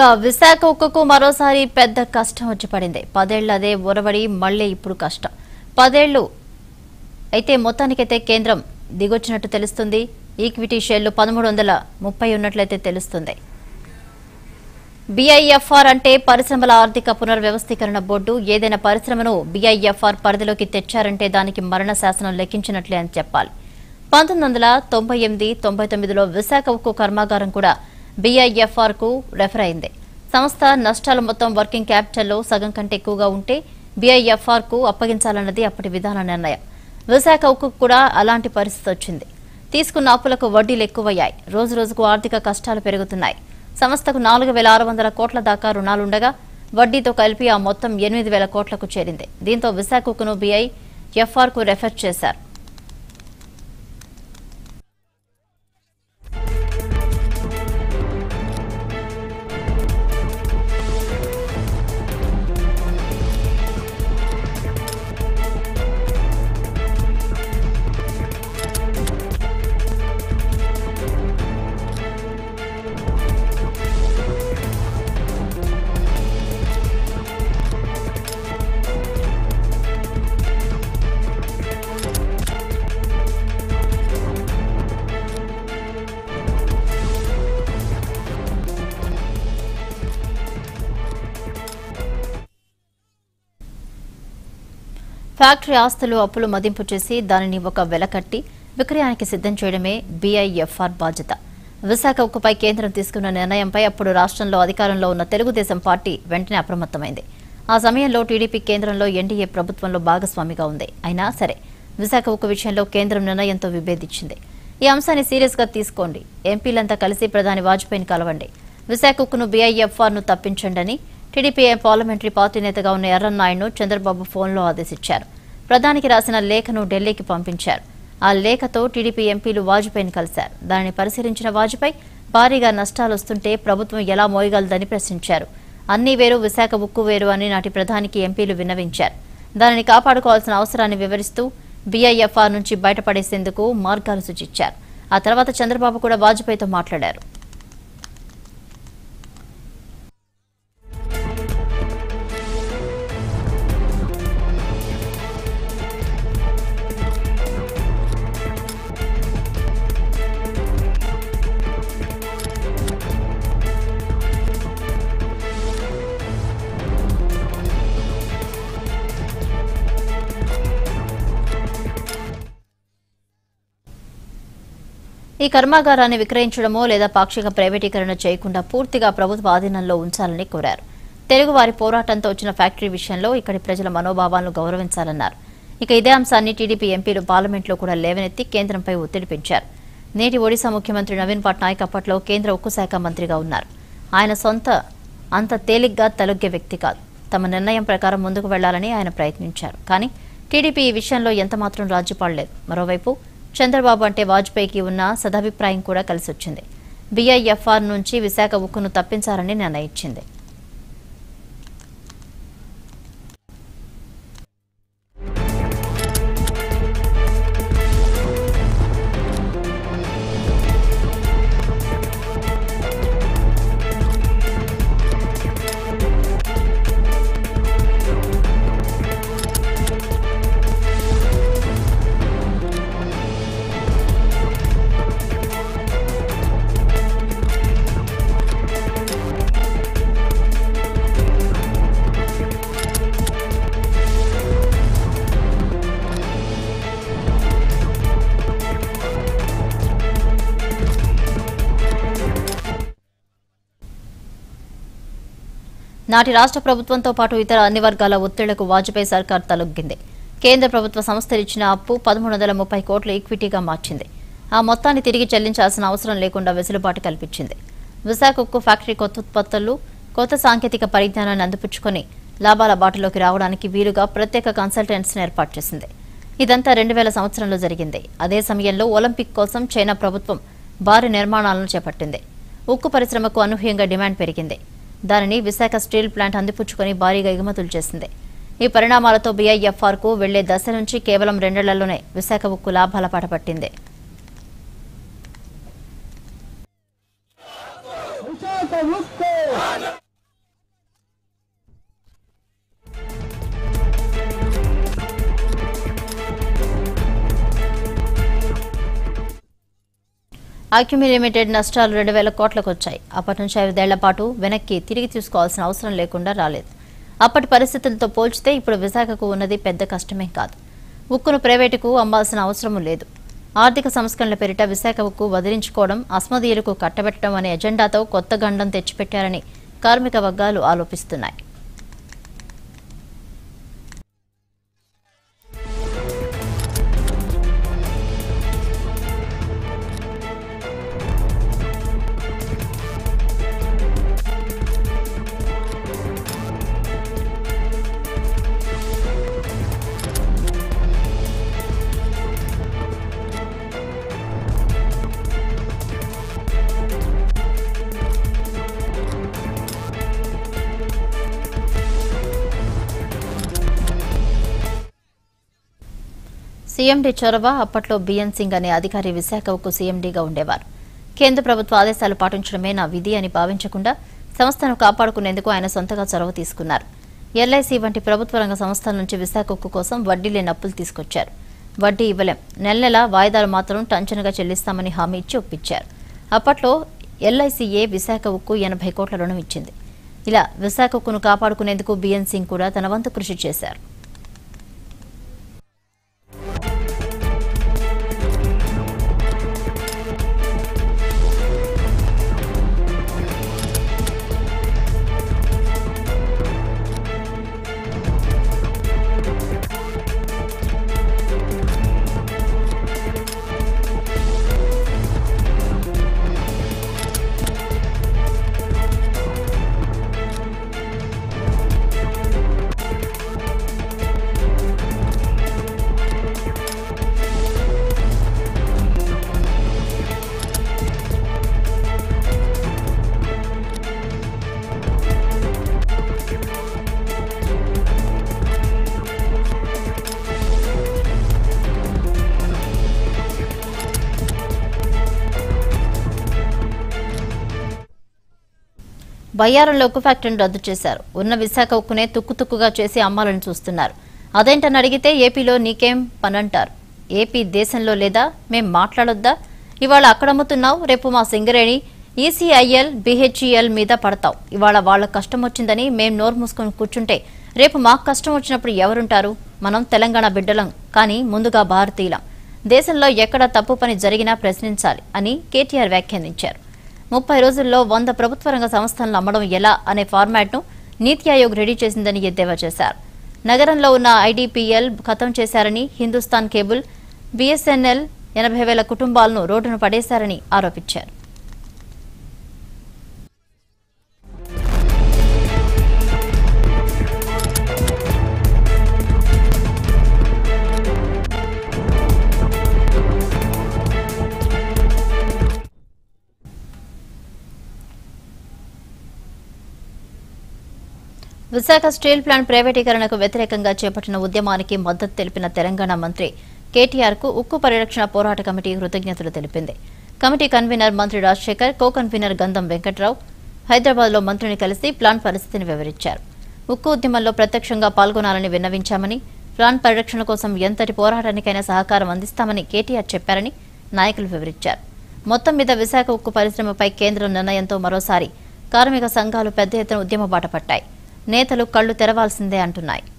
విశాఖ ఉక్కుకు మరోసారి పెద్ద కష్టం వచ్చి పడింది పదేళ్లు అదే ఒరవడి మళ్ళీ ఇప్పుడు కష్టం పదేళ్లు అయితే మొత్తానికైతే కేంద్రం దిగొచ్చినట్టు తెలుస్తుంది ఈక్విటీ షేర్లు పదమూడు వందల ముప్పై ఉన్నట్లయితే తెలుస్తుంది బీఐఎఫ్ఆర్ అంటే పరిశ్రమల ఆర్థిక పునర్వ్యవస్థీకరణ బోర్డు ఏదైనా పరిశ్రమను బీఐఎఫ్ఆర్ పరిధిలోకి తెచ్చారంటే దానికి మరణ శాసనం లెక్కించినట్లే అని చెప్పాలి పంతొమ్మిది వందల తొంభై ఎనిమిది తొంభై తొమ్మిదిలో విశాఖ ఉక్కు కర్మాగారం కూడా బీఐఎఫ్ఆర్ కు రెఫర్ అయింది సంస్థ నష్టాలు మొత్తం వర్కింగ్ క్యాపిటల్లో సగం కంటే ఎక్కువగా ఉంటే బీఐఎఫ్ఆర్ కు అప్పగించాలన్నది అప్పటి విధాన నిర్ణయం విశాఖ ఉక్కు కూడా అలాంటి పరిస్థితి వచ్చింది తీసుకున్న అప్పులకు వడ్డీలు ఎక్కువయ్యాయి రోజు రోజుకు ఆర్థిక కష్టాలు పెరుగుతున్నాయి సంస్థకు నాలుగు వేల ఆరు వందల కోట్ల దాకా రుణాలుండగా వడ్డీతో కలిపి ఆ మొత్తం ఎనిమిది వేల కోట్లకు చేరింది దీంతో విశాఖ ఉక్కును బీఐ ఎఫ్ఆర్ కు రెఫర్ చేశారు ఫ్యాక్టరీ ఆస్తులు అప్పులు మదింపు చేసి దానిని ఒక వెల కట్టి విక్రయానికి సిద్ధం చేయడమే బీఐఎఫ్ఆర్ బాధ్యత విశాఖ ఉక్కుపై కేంద్రం తీసుకున్న నిర్ణయంపై అప్పుడు రాష్ట్రంలో అధికారంలో ఉన్న తెలుగుదేశం పార్టీ వెంటనే అప్రమత్తమైంది ఆ సమయంలో టీడీపీ కేంద్రంలో ఎన్డీఏ ప్రభుత్వంలో భాగస్వామిగా ఉంది అయినా సరే విశాఖ ఉక్కు విషయంలో కేంద్రం నిర్ణయంతో విభేదించింది ఈ అంశాన్ని సీరియస్ గా తీసుకోండి ఎంపీలంతా కలిసి ప్రధాని వాజ్పేయిని కలవండి విశాఖ ఉక్కును బీఐఎఫ్ఆర్ ను తప్పించండి అని టీడీపీ పార్లమెంటరీ పార్టీ నేతగా ఉన్న ఎర్రన్నాయుడును చంద్రబాబు ఫోన్లో ఆదేశించారు ప్రధానికి రాసిన లేఖను ఢిల్లీకి పంపించారు ఆ లేఖతో టీడీపీ ఎంపీలు వాజ్పేయిని కలిశారు దానిని పరిశీలించిన వాజ్పేయి భారీగా నష్టాలు వస్తుంటే ప్రభుత్వం ఎలా మోయగలదని ప్రశ్నించారు అన్ని వేరు విశాఖ ఉక్కు వేరు అని నాటి ప్రధానికి ఎంపీలు విన్నవించారు దానిని కాపాడుకోవాల్సిన అవసరాన్ని వివరిస్తూ బీఐఎఫ్ఆర్ నుంచి బయటపడేసేందుకు మార్గాలు సూచించారు ఆ తర్వాత చంద్రబాబు కూడా వాజ్పేయితో మాట్లాడారు ఈ కర్మాగారాన్ని విక్రయించడమో లేదా పాక్షిక ప్రైవేటీకరణ చేయకుండా పూర్తిగా ప్రభుత్వ ఆధీనంలో ఉంచాలని కోరారు తెలుగువారి పోరాటంతో వచ్చిన ఫ్యాక్టరీ విషయంలో ఇక్కడి ప్రజల మనోభావాలను గౌరవించాలన్నారు ఇక ఇదే అంశాన్ని టీడీపీ ఎంపీలు పార్లమెంట్లో కూడా లేవనెత్తి కేంద్రంపై ఒత్తిడి పెంచారు నేటి ఒడిశా ముఖ్యమంత్రి నవీన్ పట్నాయక్ అప్పట్లో కేంద్ర ఉక్కు శాఖ మంత్రిగా ఉన్నారు ఆయన సొంత అంత తేలిగ్గా తలొగ్గే వ్యక్తి కాదు తమ నిర్ణయం ప్రకారం ముందుకు వెళ్లాలని ఆయన ప్రయత్నించారు కానీ టీడీపీ ఈ విషయంలో ఎంతమాత్రం రాజ్యపాడలేదు మరోవైపు చంద్రబాబు అంటే వాజ్పేయికి ఉన్న సదాభిప్రాయం కూడా కలిసొచ్చింది బీఐఎఫ్ఆర్ నుంచి విశాఖ ఉక్కును తప్పించాలని నిర్ణయించింది నాటి రాష్ట్ర ప్రభుత్వంతో పాటు ఇతర అన్ని వర్గాల ఒత్తిళ్లకు వాజ్పేయి సర్కార్ తలొగ్గింది కేంద్ర ప్రభుత్వ సంస్థలు ఇచ్చిన అప్పు పదమూడు వందల ముప్పై కోట్ల ఈక్విటీగా మార్చింది ఆ మొత్తాన్ని తిరిగి చెల్లించాల్సిన అవసరం లేకుండా వెసులుబాటు కల్పించింది విశాఖ ఉక్కు ఫ్యాక్టరీ కొత్త ఉత్పత్తులు కొత్త సాంకేతిక పరిజ్ఞానాన్ని అందిపుచ్చుకొని లాభాల బాటలోకి రావడానికి వీలుగా ప్రత్యేక కన్సల్టెంట్స్ని ఏర్పాటు చేసింది ఇదంతా రెండు వేల సంవత్సరంలో జరిగింది అదే సమయంలో ఒలింపిక్ కోసం చైనా ప్రభుత్వం భారీ నిర్మాణాలను చేపట్టింది ఉక్కు పరిశ్రమకు అనూహ్యంగా డిమాండ్ పెరిగింది దానిని విశాఖ స్టీల్ ప్లాంట్ అందిపుచ్చుకొని భారీగా ఎగుమతులు చేసింది ఈ పరిణామాలతో బీఐఎఫ్ఆర్ కు వెళ్లే దశ నుంచి కేవలం రెండేళ్లలోనే విశాఖ ఉక్కు లాభాల పాట పట్టింది విశాఖ ఉక్కు ఆక్యుమి లిమిటెడ్ నష్టాలు రెండు వేల కోట్లకు వచ్చాయి అప్పటి నుంచి ఐదేళ్ల పాటు వెనక్కి తిరిగి తీసుకోవాల్సిన అవసరం లేకుండా రాలేదు అప్పటి పరిస్థితులతో పోల్చితే ఇప్పుడు విశాఖకు ఉన్నది పెద్ద కష్టమేం కాదు ఉక్కును ప్రైవేటుకు అమ్మాల్సిన అవసరం లేదు ఆర్థిక సంస్కరణల పేరిట విశాఖ ఉక్కు వదిలించుకోవడం అస్మదీయులకు కట్టబెట్టడం అనే ఎజెండాతో కొత్త గండం తెచ్చిపెట్టారని కార్మిక వర్గాలు ఆరోపిస్తున్నాయి సీఎండీ చొరవ అప్పట్లో బిఎన్ సింగ్ అనే అధికారి విశాఖకు సీఎండీగా ఉండేవారు కేంద్ర ప్రభుత్వ ఆదేశాలు పాటించడమే నా విధి అని భావించకుండా సంస్థను కాపాడుకునేందుకు ఆయన సొంతగా చొరవ తీసుకున్నారు ఎల్ఐసి వంటి ప్రభుత్వ రంగ సంస్థల నుంచి విశాఖకు కోసం వడ్డీ లేని అప్పులు తీసుకొచ్చారు వడ్డీ ఇవ్వలేం నెల నెల వాయిదాలు మాత్రం టంచనుగా చెల్లిస్తామని హామీ ఇచ్చి ఒప్పించారు అప్పట్లో ఎల్ఐసిఏ విశాఖ ఉక్కు ఎనభై కోట్ల రుణం ఇచ్చింది ఇలా విశాఖ ఉక్కును కాపాడుకునేందుకు బిఎన్ సింగ్ కూడా తన వంతు కృషి చేశారు బయ్యారంలో ఉక్కు ఫ్యాక్టరీని రద్దు చేశారు ఉన్న విశాఖ ఉక్కునే తుక్కు తుక్కుగా చేసి అమ్మాలని చూస్తున్నారు అదేంటని అడిగితే ఏపీలో నీకేం పనంటారు ఏపీ దేశంలో లేదా మేం మాట్లాడొద్దా ఇవాళ అక్కడ అమ్ముతున్నావు రేపు మా సింగరేణి ఈసీఐఎల్ బిహెచ్ఈఎల్ మీద పడతావు ఇవాళ వాళ్ళ కష్టం వచ్చిందని మేం నోరు మూసుకొని కూర్చుంటే రేపు మాకు కష్టం వచ్చినప్పుడు ఎవరుంటారు మనం తెలంగాణ బిడ్డలం కానీ ముందుగా భారతీయులం దేశంలో ఎక్కడ తప్పు పని జరిగినా ప్రశ్నించాలి అని కేటీఆర్ వ్యాఖ్యానించారు ముప్పై రోజుల్లో వంద ప్రభుత్వ రంగ సంస్థలను అమ్మడం ఎలా అనే ఫార్మాట్ను నీతి ఆయోగ్ రెడీ చేసిందని ఎద్దేవా చేశారు నగరంలో ఉన్న ఐడీపీఎల్ ఖతం చేశారని హిందుస్థాన్ కేబుల్ బీఎస్ఎన్ఎల్ ఎనభై వేల కుటుంబాలను రోడ్డున పడేశారని ఆరోపించారు విశాఖ స్టీల్ ప్లాంట్ ప్రైవేటీకరణకు వ్యతిరేకంగా చేపట్టిన ఉద్యమానికి మద్దతు తెలిపిన తెలంగాణ మంత్రి కేటీఆర్ కు ఉక్కు పరిరక్షణ పోరాట కమిటీ కృతజ్ఞతలు తెలిపింది కమిటీ కన్వీనర్ మంత్రి రాజశేఖర్ కో కన్వీనర్ గంధం వెంకట్రావు హైదరాబాద్ లో మంత్రిని కలిసి ప్లాంట్ పరిస్థితిని వివరించారు ఉక్కు ఉద్యమంలో ప్రత్యక్షంగా పాల్గొనాలని విన్నవించామని ప్లాంట్ పరిరక్షణ కోసం ఎంతటి పోరాటానికైనా సహకారం అందిస్తామని కేటీఆర్ చెప్పారని నాయకులు వివరించారు మొత్తం మీద విశాఖ ఉక్కు పరిశ్రమపై కేంద్రం నిర్ణయంతో మరోసారి కార్మిక సంఘాలు పెద్ద ఎత్తున ఉద్యమ బాట పట్టాయి నేతలు కళ్లు తెరవాల్సిందే అంటున్నాయి